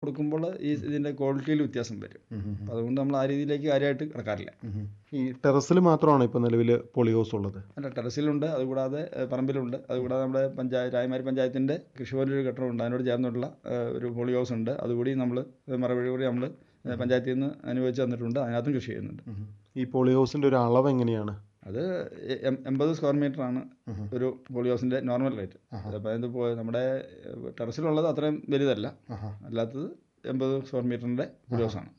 കൊടുക്കുമ്പോൾ ഈ ഇതിൻ്റെ ക്വാളിറ്റിയിൽ വ്യത്യാസം വരും അപ്പോൾ അതുകൊണ്ട് നമ്മൾ ആ രീതിയിലേക്ക് കാര്യമായിട്ട് കിടക്കാറില്ല ഈ ടെറസിൽ മാത്രമാണ് ഇപ്പോൾ നിലവിൽ പോളിഹൗസ് ഉള്ളത് അല്ല ടെറസിലുണ്ട് അതുകൂടാതെ ഏഹ്, പറമ്പിലുണ്ട് അതുകൂടാതെ നമ്മുടെ പഞ്ചായത്ത് രായമാരി പഞ്ചായത്തിൻ്റെ കൃഷിഭവനിൽ ഒരു കെട്ടിടമുണ്ട് അതിനോട് ചേർന്നിട്ടുള്ള ഏഹ്, ഒരു പോളി ഹൗസ് ഉണ്ട് അതുകൂടി നമ്മൾ മറുപടി കൂടി നമ്മൾ പഞ്ചായത്തിൽ നിന്ന് അനുവദിച്ച് തന്നിട്ടുണ്ട് അതിനകത്തും കൃഷി ചെയ്യുന്നുണ്ട് ഈ പോളിഹൗസിൻ്റെ ഒരു അളവ് എങ്ങനെയാണ് അത് എം- എൺപത് സ്ക്വയർ മീറ്റർ ആണ് ഒരു പോളി ഹൗസിൻ്റെ നോർമൽ റേറ്റ് അപ്പോൾ ഇത് പോ- നമ്മുടെ ഏഹ്, ടെറസിലുള്ളത് അത്രയും വലുതല്ല അല്ലാത്തത് എൺപത് സ്ക്വയർ മീറ്ററിൻ്റെ പോളി ഹൗസാണ്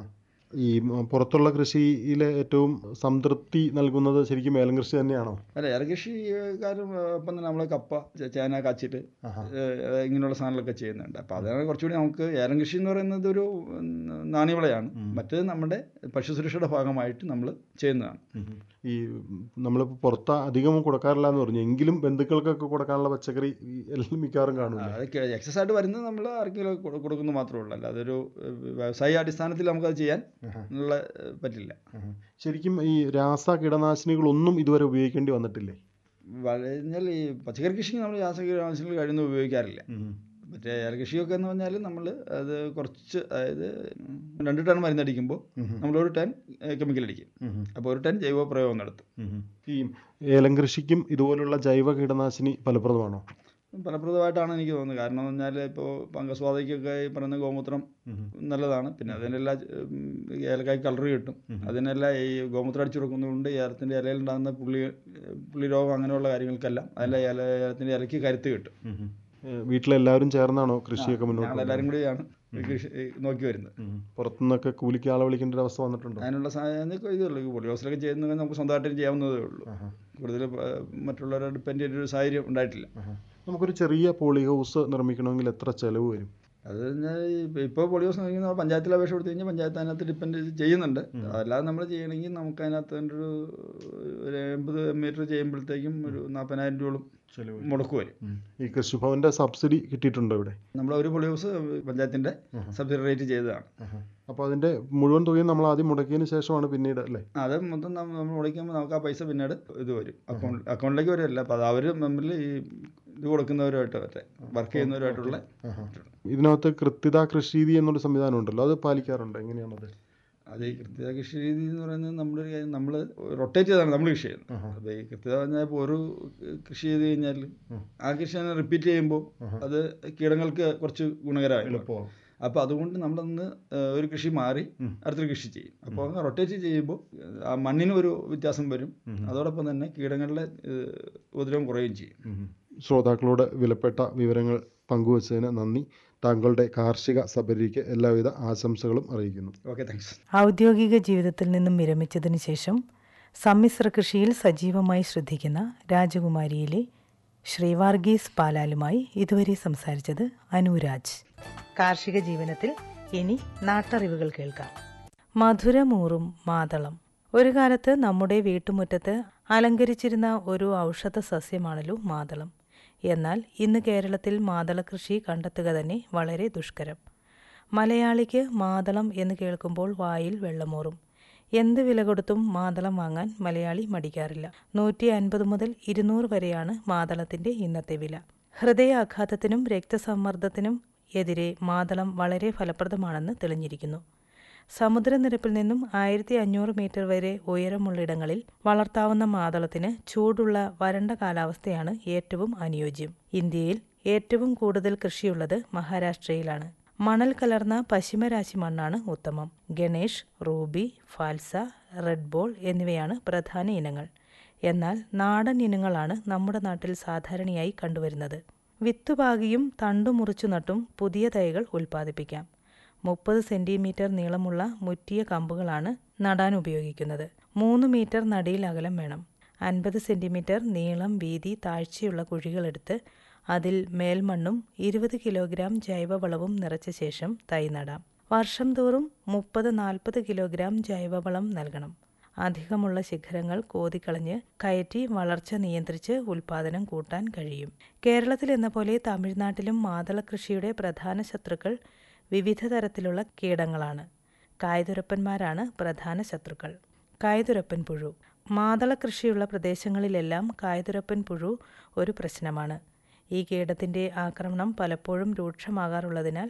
ഈ മ- പുറത്തുള്ള കൃഷിയിലെ ഏറ്റവും സംതൃപ്തി നൽകുന്നത് ശരിക്കും ഏലം കൃഷി തന്നെയാണോ അല്ല ഏലകൃഷിക്കാരും ഒപ്പം തന്നെ നമ്മൾ കപ്പ ചേ- ചേന കാച്ചിട്ട് ഏഹ്, ഇങ്ങനെയുള്ള സാധനങ്ങളൊക്കെ ചെയ്യുന്നുണ്ട് അപ്പോൾ അതാണ് കുറച്ചുകൂടി നമുക്ക് ഏലം കൃഷി എന്ന് പറയുന്നത് ഒരു ഉം, നാണ്യവിളയാണ് മറ്റേത് നമ്മുടെ ഭക്ഷ്യസുരക്ഷയുടെ ഭാഗമായിട്ട് നമ്മൾ ചെയ്യുന്നതാണ് ഈ നമ്മളിപ്പോൾ പുറത്ത് അധികം കൊടുക്കാറില്ല എന്ന് പറഞ്ഞു എങ്കിലും ബന്ധുക്കൾക്കൊക്കെ കൊടുക്കാനുള്ള പച്ചക്കറി ഈ എല്ലാം മിക്കവാറും കാണില്ല അത് എക്സസ് ആയിട്ട് വരുന്നത് നമ്മൾ ആർക്കെങ്കിലും കൊടു- കൊടുക്കുന്നു മാത്രമേ ഉള്ളൂ അല്ല അതൊരു ഏഹ്, വ്യവസായ അടിസ്ഥാനത്തിൽ നമുക്കത് ചെയ്യാൻ ഉള്ള ഏഹ്, പറ്റില്ല ശരിക്കും ഈ രാസ കീടനാശിനികളൊന്നും ഇതുവരെ ഉപയോഗിക്കേണ്ടി വന്നിട്ടില്ലേ കഴിഞ്ഞാൽ ഈ പച്ചക്കറി കൃഷി നമ്മൾ രാസകീടനാശിനികൾ കഴിയുന്നത് ഉപയോഗിക്കാറില്ല മറ്റേ ഏലകൃഷിയൊക്കെ എന്ന് പറഞ്ഞാൽ നമ്മൾ അത് കുറച്ച് അതായത് രണ്ട് ടൺ മരുന്നടിക്കുമ്പോൾ നമ്മൾ ഒരു ടൺ കെമിക്കൽ അടിക്കും അപ്പോൾ ഒരു ടൺ ജൈവ പ്രയോഗം നടത്തും ഈ ഏലം കൃഷിക്കും ഇതുപോലുള്ള ജൈവ കീടനാശിനി ഫലപ്രദമാണോ ഫലപ്രദമായിട്ടാണ് എനിക്ക് തോന്നുന്നത് കാരണം എന്ന് പറഞ്ഞാൽ ഇപ്പോൾ പങ്കസ്വാതയ്ക്കൊക്കെ ഈ പറയുന്ന ഗോമൂത്രം നല്ലതാണ് പിന്നെ അതിനെല്ലാം ഉം, ഏലക്കായ്ക്ക് കളർ കിട്ടും അതിനെല്ലാം ഈ ഗോമൂത്രം അടിച്ചു കൊടുക്കുന്നതുകൊണ്ട് ഏലത്തിൻ്റെ ഇലയിലുണ്ടാകുന്ന പുള്ളി പുള്ളി രോഗം അങ്ങനെയുള്ള കാര്യങ്ങൾക്കെല്ലാം അതിലെ ഏല ഏലത്തിൻ്റെ ഇലയ്ക്ക് കരുത്ത് കിട്ടും ഏഹ് വീട്ടിലെല്ലാവരും ചേർന്നാണോ കൃഷിയൊക്കെ മുന്നോട്ട് ഞങ്ങളെല്ലാവരും കൂടിയാണ് ഈ കൃഷി ഈ നോക്കി വരുന്നത് ഉം. പുറത്തുനിന്നൊക്കെ കൂലിക്ക് ആളെ വിളിക്കേണ്ട ഒരു അവസ്ഥ വന്നിട്ടുണ്ടോ അതിനുള്ള സാധനം ഇതുള്ളൂ ഈ പൊളി ഹൗസിലൊക്കെ ചെയ്യുന്നത് നമുക്ക് സ്വന്തമായിട്ട് ചെയ്യാവുന്നതേ ഉള്ളൂ കൂടുതൽ മറ്റുള്ളവരെ ഡിപ്പെൻഡ് ചെയ്തൊരു ഒരു സാഹചര്യം ഉണ്ടായിട്ടില്ല നമുക്കൊരു ചെറിയ പോളി ഹൗസ് നിർമ്മിക്കണമെങ്കിൽ എത്ര ചെലവ് വരും അത് കഴിഞ്ഞാൽ ഇപ്പോൾ പൊളി ഹൗസ് നോക്കി നമ്മൾ പഞ്ചായത്തിൽ അപേക്ഷ കൊടുത്തു കഴിഞ്ഞാൽ പഞ്ചായത്ത് അതിനകത്ത് ഡിപ്പെൻഡ് ചെയ്യുന്നുണ്ട് അതല്ലാതെ നമ്മൾ ചെയ്യണമെങ്കിൽ നമുക്ക് അതിനകത്ത് ഒരു ഒരു എൺപത് മീറ്റർ ചെയ്യുമ്പോഴത്തേക്കും ഒരു നാൽപ്പതിനായിരം രൂപയോളം ചെലവ് മുടക്ക് വരും ഈ കൃഷിഭവന്റെ സബ്സിഡി കിട്ടിയിട്ടുണ്ടോ ഇവിടെ നമ്മൾ ഒരു പൊളി ഹൗസ് പഞ്ചായത്തിൻ്റെ സബ്സിഡി റേറ്റ് ചെയ്തതാണ് അപ്പോൾ അതിന്റെ മുഴുവൻ തുകയും നമ്മൾ ആദ്യം മുടക്കിയതിന് ശേഷമാണ് പിന്നീട് അല്ലേ അത് മൊത്തം നമ്മ- നമ്മൾ മുടക്കുമ്പോൾ നമുക്ക് ആ പൈസ പിന്നീട് ഇത് വരും അക്കൗണ്ട് അക്കൗണ്ടിലേക്ക് വരുമല്ല അപ്പോൾ അത് അവർ മെമ്പറിൽ ഈ ഇത് കൊടുക്കുന്നവരുമായിട്ട് മറ്റേ വർക്ക് ചെയ്യുന്നവരുമായിട്ടുള്ള ഇതിനകത്ത് കൃത്യത കൃഷി രീതി എന്നൊരു സംവിധാനം ഉണ്ടല്ലോ അത് പാലിക്കാറുണ്ട് എങ്ങനെയാണത് അത് ഈ കൃത്യത കൃഷി രീതി എന്ന് പറയുന്നത് നമ്മുടെ ഒരു കാര്യം നമ്മൾ റൊട്ടേറ്റ് ചെയ്താണ് നമ്മൾ കൃഷി ചെയ്യുന്നത് അപ്പോൾ ഈ കൃത്യത പറഞ്ഞാൽ ഇപ്പോൾ ഒരു കൃഷി ചെയ്ത് കഴിഞ്ഞാൽ ആ കൃഷി തന്നെ റിപ്പീറ്റ് ചെയ്യുമ്പോൾ അത് കീടങ്ങൾക്ക് കുറച്ച് ഗുണകരമായി അപ്പോൾ അതുകൊണ്ട് നമ്മളൊന്ന് ഏഹ്, ഒരു കൃഷി മാറി അടുത്തൊരു കൃഷി ചെയ്യും അപ്പോൾ അങ്ങ് റൊട്ടേറ്റ് ചെയ്യുമ്പോൾ ആ മണ്ണിന് ഒരു വ്യത്യാസം വരും അതോടൊപ്പം തന്നെ കീടങ്ങളുടെ ഏഹ്, ഉപദ്രവം കുറയുകയും ചെയ്യും ശ്രോതാക്കളോട് വിലപ്പെട്ട വിവരങ്ങൾ പങ്കുവച്ചതിന് നന്ദി താങ്കളുടെ കാർഷിക സബരിക്ക് എല്ലാവിധ ആശംസകളും അറിയിക്കുന്നു ഓക്കെ താങ്ക്സ് ഔദ്യോഗിക ജീവിതത്തിൽ നിന്നും വിരമിച്ചതിന് ശേഷം സമ്മിശ്ര കൃഷിയിൽ സജീവമായി ശ്രദ്ധിക്കുന്ന രാജകുമാരിയിലെ ശ്രീ വർഗീസ് പാലാലുമായി ഇതുവരെ സംസാരിച്ചത് അനുരാജ് കാർഷിക ജീവനത്തിൽ ഇനി നാട്ടറിവുകൾ കേൾക്കാം മധുരമൂറും മാതളം ഒരു കാലത്ത് നമ്മുടെ വീട്ടുമുറ്റത്ത് അലങ്കരിച്ചിരുന്ന ഒരു ഔഷധ സസ്യമാണല്ലോ മാതളം എന്നാൽ ഇന്ന് കേരളത്തിൽ മാതള കൃഷി കണ്ടെത്തുക തന്നെ വളരെ ദുഷ്കരം മലയാളിക്ക് മാതളം എന്ന് കേൾക്കുമ്പോൾ വായിൽ വെള്ളമൂറും എന്ത് വില കൊടുത്തും മാതളം വാങ്ങാൻ മലയാളി മടിക്കാറില്ല നൂറ്റി അൻപത് മുതൽ ഇരുന്നൂറ് വരെയാണ് മാതളത്തിന്റെ ഇന്നത്തെ വില ഹൃദയാഘാതത്തിനും രക്തസമ്മർദ്ദത്തിനും എതിരെ മാതളം വളരെ ഫലപ്രദമാണെന്ന് തെളിഞ്ഞിരിക്കുന്നു സമുദ്രനിരപ്പിൽ നിന്നും ആയിരത്തി അഞ്ഞൂറ് മീറ്റർ വരെ ഉയരമുള്ളിടങ്ങളിൽ വളർത്താവുന്ന മാതളത്തിന് ചൂടുള്ള വരണ്ട കാലാവസ്ഥയാണ് ഏറ്റവും അനുയോജ്യം ഇന്ത്യയിൽ ഏറ്റവും കൂടുതൽ കൃഷിയുള്ളത് മഹാരാഷ്ട്രയിലാണ് മണൽ കലർന്ന പശ്ചിമരാശി മണ്ണാണ് ഉത്തമം ഗണേഷ് റൂബി ഫാൽസ റെഡ് ബോൾ എന്നിവയാണ് പ്രധാന ഇനങ്ങൾ എന്നാൽ നാടൻ ഇനങ്ങളാണ് നമ്മുടെ നാട്ടിൽ സാധാരണയായി കണ്ടുവരുന്നത് വിത്തുപാകിയും തണ്ടു മുറിച്ചു നട്ടും പുതിയ തൈകൾ ഉൽപ്പാദിപ്പിക്കാം മുപ്പത് സെന്റിമീറ്റർ നീളമുള്ള മുറ്റിയ കമ്പുകളാണ് നടാൻ ഉപയോഗിക്കുന്നത് മൂന്ന് മീറ്റർ നടിയിൽ അകലം വേണം അൻപത് സെന്റിമീറ്റർ നീളം വീതി താഴ്ചയുള്ള കുഴികളെടുത്ത് അതിൽ മേൽമണ്ണും ഇരുപത് കിലോഗ്രാം ജൈവവളവും നിറച്ച ശേഷം തൈ നടാം വർഷം തോറും മുപ്പത് നാൽപ്പത് കിലോഗ്രാം ജൈവവളം നൽകണം അധികമുള്ള ശിഖരങ്ങൾ കോതിക്കളഞ്ഞ് കയറ്റി വളർച്ച നിയന്ത്രിച്ച് ഉൽപാദനം കൂട്ടാൻ കഴിയും കേരളത്തിൽ എന്ന പോലെ തമിഴ്നാട്ടിലും മാതള കൃഷിയുടെ പ്രധാന ശത്രുക്കൾ വിവിധ തരത്തിലുള്ള കീടങ്ങളാണ് കായ്തുരപ്പന്മാരാണ് പ്രധാന ശത്രുക്കൾ കായ്തുരപ്പൻ പുഴു മാതള കൃഷിയുള്ള പ്രദേശങ്ങളിലെല്ലാം കായ്തുരപ്പൻ പുഴു ഒരു പ്രശ്നമാണ് ഈ കീടത്തിന്റെ ആക്രമണം പലപ്പോഴും രൂക്ഷമാകാറുള്ളതിനാൽ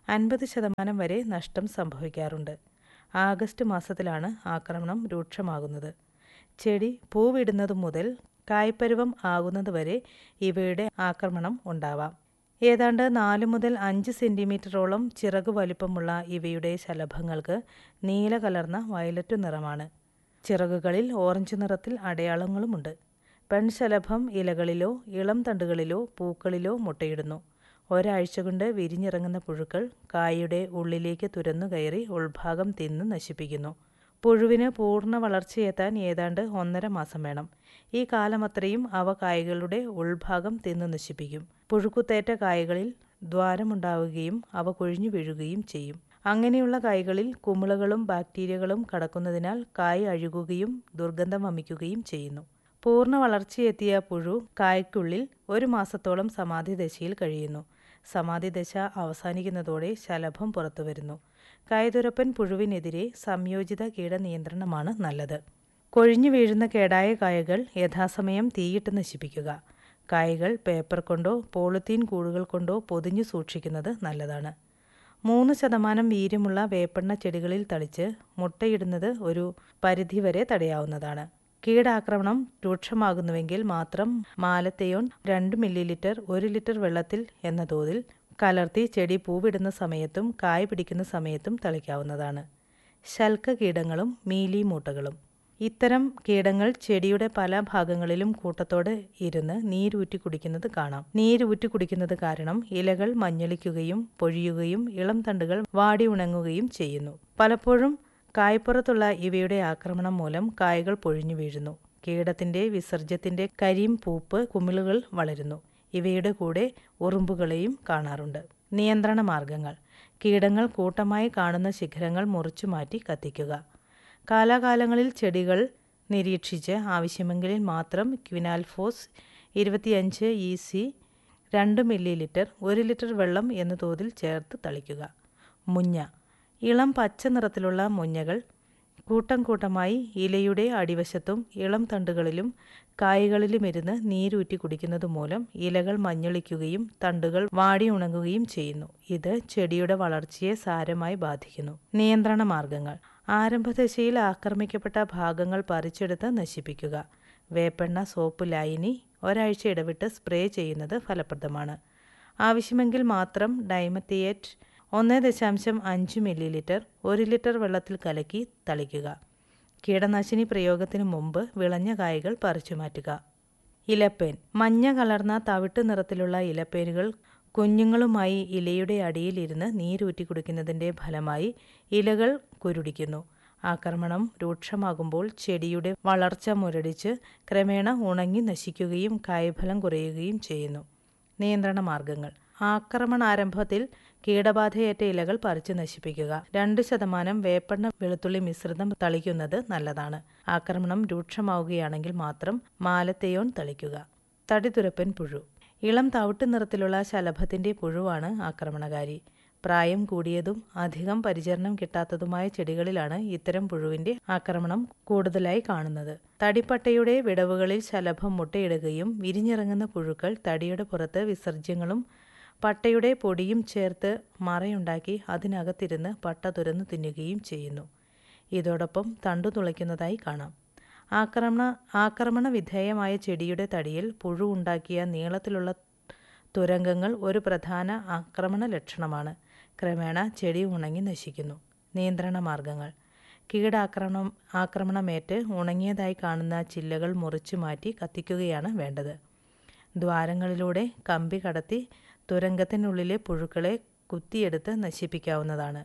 അൻപത് ശതമാനം വരെ നഷ്ടം സംഭവിക്കാറുണ്ട് ആഗസ്റ്റ് മാസത്തിലാണ് ആക്രമണം രൂക്ഷമാകുന്നത് ചെടി പൂവിടുന്നതു മുതൽ കായ്പരുവം ആകുന്നത് വരെ ഇവയുടെ ആക്രമണം ഉണ്ടാവാം ഏതാണ്ട് നാല് മുതൽ അഞ്ച് സെൻറ്റിമീറ്ററോളം ചിറക് വലിപ്പമുള്ള ഇവയുടെ ശലഭങ്ങൾക്ക് നീല കലർന്ന വയലറ്റ് നിറമാണ് ചിറകുകളിൽ ഓറഞ്ച് നിറത്തിൽ അടയാളങ്ങളുമുണ്ട് പെൺശലഭം ഇലകളിലോ ഇളം തണ്ടുകളിലോ പൂക്കളിലോ മുട്ടയിടുന്നു ഒരാഴ്ച കൊണ്ട് വിരിഞ്ഞിറങ്ങുന്ന പുഴുക്കൾ കായയുടെ ഉള്ളിലേക്ക് തുരന്നു കയറി ഉൾഭാഗം തിന്ന് നശിപ്പിക്കുന്നു പുഴുവിന് പൂർണ്ണ വളർച്ചയെത്താൻ ഏതാണ്ട് ഒന്നര മാസം വേണം ഈ കാലമത്രയും അവ കായകളുടെ ഉൾഭാഗം തിന്നു നശിപ്പിക്കും പുഴുക്കുത്തേറ്റ കായകളിൽ ദ്വാരമുണ്ടാവുകയും അവ കൊഴിഞ്ഞു വീഴുകയും ചെയ്യും അങ്ങനെയുള്ള കായ്കളിൽ കുമിളകളും ബാക്ടീരിയകളും കടക്കുന്നതിനാൽ കായ് അഴുകുകയും ദുർഗന്ധം വമിക്കുകയും ചെയ്യുന്നു പൂർണ്ണ വളർച്ചയെത്തിയ പുഴു കായ്ക്കുള്ളിൽ ഒരു മാസത്തോളം സമാധി ദശയിൽ കഴിയുന്നു സമാധി ദശ അവസാനിക്കുന്നതോടെ ശലഭം പുറത്തുവരുന്നു കായതുരപ്പൻ പുഴുവിനെതിരെ സംയോജിത കീടനിയന്ത്രണമാണ് നല്ലത് കൊഴിഞ്ഞു വീഴുന്ന കേടായ കായകൾ യഥാസമയം തീയിട്ട് നശിപ്പിക്കുക കായകൾ പേപ്പർ കൊണ്ടോ പോളിത്തീൻ കൂടുകൾ കൊണ്ടോ പൊതിഞ്ഞു സൂക്ഷിക്കുന്നത് നല്ലതാണ് മൂന്ന് ശതമാനം വീര്യമുള്ള വേപ്പെണ്ണ ചെടികളിൽ തളിച്ച് മുട്ടയിടുന്നത് ഒരു പരിധിവരെ തടയാവുന്നതാണ് കീടാക്രമണം രൂക്ഷമാകുന്നുവെങ്കിൽ മാത്രം മാലത്തെയോൺ രണ്ട് മില്ലി ലിറ്റർ ഒരു ലിറ്റർ വെള്ളത്തിൽ എന്ന തോതിൽ കലർത്തി ചെടി പൂവിടുന്ന സമയത്തും കായ് പിടിക്കുന്ന സമയത്തും തളിക്കാവുന്നതാണ് ശൽക്ക കീടങ്ങളും മീലി മൂട്ടകളും ഇത്തരം കീടങ്ങൾ ചെടിയുടെ പല ഭാഗങ്ങളിലും കൂട്ടത്തോടെ ഇരുന്ന് നീരൂറ്റി കുടിക്കുന്നത് കാണാം നീരൂറ്റി കുടിക്കുന്നത് കാരണം ഇലകൾ മഞ്ഞളിക്കുകയും പൊഴിയുകയും ഇളം തണ്ടുകൾ വാടി ഉണങ്ങുകയും ചെയ്യുന്നു പലപ്പോഴും കായ്പ്പുറത്തുള്ള ഇവയുടെ ആക്രമണം മൂലം കായകൾ പൊഴിഞ്ഞു വീഴുന്നു കീടത്തിന്റെ വിസർജ്യത്തിന്റെ കരിയും പൂപ്പ് കുമിളുകൾ വളരുന്നു ഇവയുടെ കൂടെ ഉറുമ്പുകളെയും കാണാറുണ്ട് നിയന്ത്രണ മാർഗങ്ങൾ കീടങ്ങൾ കൂട്ടമായി കാണുന്ന ശിഖരങ്ങൾ മുറിച്ചു മാറ്റി കത്തിക്കുക കാലാകാലങ്ങളിൽ ചെടികൾ നിരീക്ഷിച്ച് ആവശ്യമെങ്കിൽ മാത്രം ക്വിനാൽഫോസ് ഇരുപത്തിയഞ്ച് ഇ സി രണ്ട് മില്ലി ലിറ്റർ ഒരു ലിറ്റർ വെള്ളം എന്ന തോതിൽ ചേർത്ത് തളിക്കുക മുഞ്ഞ ഇളം പച്ച നിറത്തിലുള്ള മുഞ്ഞകൾ കൂട്ടം കൂട്ടമായി ഇലയുടെ അടിവശത്തും ഇളം തണ്ടുകളിലും കായകളിലുമിരുന്ന് നീരൂറ്റി കുടിക്കുന്നത് മൂലം ഇലകൾ മഞ്ഞളിക്കുകയും തണ്ടുകൾ വാടി ഉണങ്ങുകയും ചെയ്യുന്നു ഇത് ചെടിയുടെ വളർച്ചയെ സാരമായി ബാധിക്കുന്നു നിയന്ത്രണ മാർഗങ്ങൾ ആരംഭദശയിൽ ആക്രമിക്കപ്പെട്ട ഭാഗങ്ങൾ പറിച്ചെടുത്ത് നശിപ്പിക്കുക വേപ്പെണ്ണ സോപ്പ് ലായനി ഒരാഴ്ച ഇടവിട്ട് സ്പ്രേ ചെയ്യുന്നത് ഫലപ്രദമാണ് ആവശ്യമെങ്കിൽ മാത്രം ഡൈമത്തിയേറ്റ് ഒന്ന് ദശാംശം അഞ്ച് മില്ലി ലിറ്റർ ഒരു ലിറ്റർ വെള്ളത്തിൽ കലക്കി തളിക്കുക കീടനാശിനി പ്രയോഗത്തിന് മുമ്പ് വിളഞ്ഞ കായകൾ പറിച്ചു മാറ്റുക ഇലപ്പേൻ മഞ്ഞ കലർന്ന തവിട്ട് നിറത്തിലുള്ള ഇലപ്പേനുകൾ കുഞ്ഞുങ്ങളുമായി ഇലയുടെ അടിയിലിരുന്ന് നീരൂറ്റി കുടിക്കുന്നതിൻ്റെ ഫലമായി ഇലകൾ കുരുടിക്കുന്നു ആക്രമണം രൂക്ഷമാകുമ്പോൾ ചെടിയുടെ വളർച്ച മുരടിച്ച് ക്രമേണ ഉണങ്ങി നശിക്കുകയും കായ്ഫലം കുറയുകയും ചെയ്യുന്നു നിയന്ത്രണ മാർഗങ്ങൾ ആക്രമണാരംഭത്തിൽ കീടബാധയേറ്റ ഇലകൾ പറിച്ചു നശിപ്പിക്കുക രണ്ട് ശതമാനം വേപ്പെണ്ണ വെളുത്തുള്ളി മിശ്രിതം തളിക്കുന്നത് നല്ലതാണ് ആക്രമണം രൂക്ഷമാവുകയാണെങ്കിൽ മാത്രം മാലത്തെയോൺ തളിക്കുക തടിതുരപ്പൻ പുഴു ഇളം തവിട്ട് നിറത്തിലുള്ള ശലഭത്തിന്റെ പുഴുവാണ് ആക്രമണകാരി പ്രായം കൂടിയതും അധികം പരിചരണം കിട്ടാത്തതുമായ ചെടികളിലാണ് ഇത്തരം പുഴുവിന്റെ ആക്രമണം കൂടുതലായി കാണുന്നത് തടിപ്പട്ടയുടെ വിടവുകളിൽ ശലഭം മുട്ടയിടുകയും വിരിഞ്ഞിറങ്ങുന്ന പുഴുക്കൾ തടിയുടെ പുറത്ത് വിസർജ്യങ്ങളും പട്ടയുടെ പൊടിയും ചേർത്ത് മറയുണ്ടാക്കി അതിനകത്തിരുന്ന് പട്ട തുരന്നു തിന്നുകയും ചെയ്യുന്നു ഇതോടൊപ്പം തണ്ടു തുളയ്ക്കുന്നതായി കാണാം ആക്രമണ ആക്രമണ വിധേയമായ ചെടിയുടെ തടിയിൽ പുഴു ഉണ്ടാക്കിയ നീളത്തിലുള്ള തുരങ്കങ്ങൾ ഒരു പ്രധാന ആക്രമണ ലക്ഷണമാണ് ക്രമേണ ചെടി ഉണങ്ങി നശിക്കുന്നു നിയന്ത്രണ മാർഗങ്ങൾ കീടാക്രമണം ആക്രമണമേറ്റ് ഉണങ്ങിയതായി കാണുന്ന ചില്ലകൾ മുറിച്ചു മാറ്റി കത്തിക്കുകയാണ് വേണ്ടത് ദ്വാരങ്ങളിലൂടെ കമ്പി കടത്തി തുരങ്കത്തിനുള്ളിലെ പുഴുക്കളെ കുത്തിയെടുത്ത് നശിപ്പിക്കാവുന്നതാണ്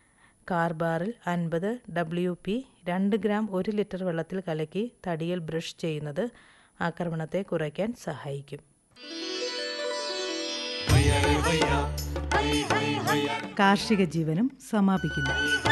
കാർബാറിൽ അൻപത് ഡബ്ല്യു പി രണ്ട് ഗ്രാം ഒരു ലിറ്റർ വെള്ളത്തിൽ കലക്കി തടിയിൽ ബ്രഷ് ചെയ്യുന്നത് ആക്രമണത്തെ കുറയ്ക്കാൻ സഹായിക്കും കാർഷിക ജീവനം സമാപിക്കുന്നു